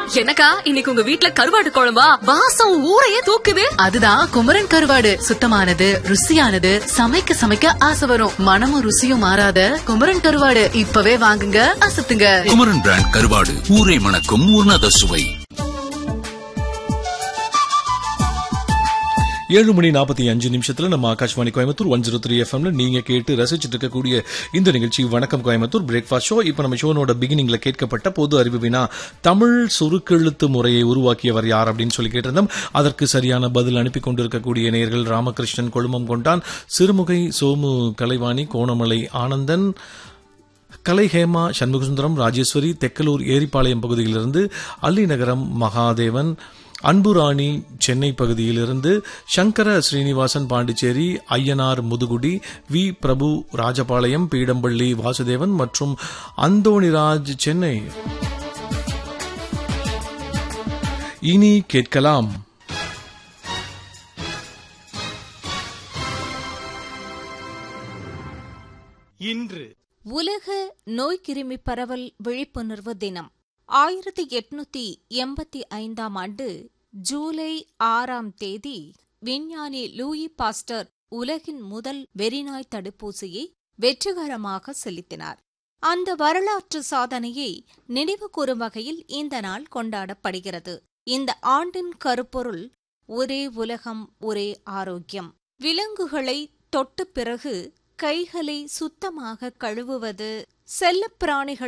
என்னக்கா இன்னைக்கு உங்க வீட்ல கருவாடு குழம்பா வாசம் ஊரையே தூக்குது அதுதான் குமரன் கருவாடு சுத்தமானது ருசியானது சமைக்க சமைக்க ஆசை வரும் மனமும் ருசியும் மாறாத குமரன் கருவாடு இப்பவே வாங்குங்க அசத்துங்க குமரன் பிராண்ட் கருவாடு ஊரை மணக்கும் உன்னத சுவை ஏழு மணி நாற்பத்தி அஞ்சு நிமிஷத்துல நம்ம Akashvani Coimbatore one zero three எஃப்எம்ல நீங்க கேட்டு ரசிச்சுட்டு இருக்கக்கூடிய இந்த நிகழ்ச்சி வணக்கம் கோயம்புத்தூர் பிரேக்ஃபாஸ்ட் ஷோ இப்ப நம்ம ஷோனோட பிகினிங்ல கேட்கப்பட்ட பொது அறிவு வினா தமிழ் சுருக்கெழுத்து முறையை உருவாக்கியவர் யார் அப்படின்னு சொல்லி கேட்டிருந்தோம் அதற்கு சரியான பதில் அனுப்பி கொண்டிருக்கக்கூடிய நேயர்கள் ராமகிருஷ்ணன் கொழுமம் கொண்டான் சிறுமுகை சோமு கலைவாணி கோணமலை ஆனந்தன் கலை ஹேமா சண்முகசுந்தரம் ராஜேஸ்வரி தெக்கலூர் ஏரிப்பாளையம் பகுதியிலிருந்து அல்லிநகரம் மகாதேவன் அன்புராணி சென்னை பகுதியிலிருந்து சங்கர ஸ்ரீனிவாசன் பாண்டிச்சேரி ஐயனார் முதுகுடி வி பிரபு ராஜபாளையம் பீடம்பள்ளி வாசுதேவன் மற்றும் அந்தோணிராஜ் சென்னை இனி கேட்கலாம் இன்று உலக நோய்க்கிருமி பரவல் விழிப்புணர்வு தினம் ஆயிரத்தி எட்நூத்தி எண்பத்தி ஐந்தாம் ஆண்டு ஜூலை ஆறாம் தேதி விஞ்ஞானி லூயி பாஸ்டர் உலகின் முதல் வெறிநாய் தடுப்பூசியை வெற்றிகரமாக செலுத்தினார் அந்த வரலாற்று சாதனையை நினைவு கூறும் வகையில் இந்த நாள் கொண்டாடப்படுகிறது இந்த ஆண்டின் கருப்பொருள் ஒரே உலகம் ஒரே ஆரோக்கியம் விலங்குகளை தொட்ட பிறகு கைகளை சுத்தமாக கழுவுவது செல்லப்பிராணிகள்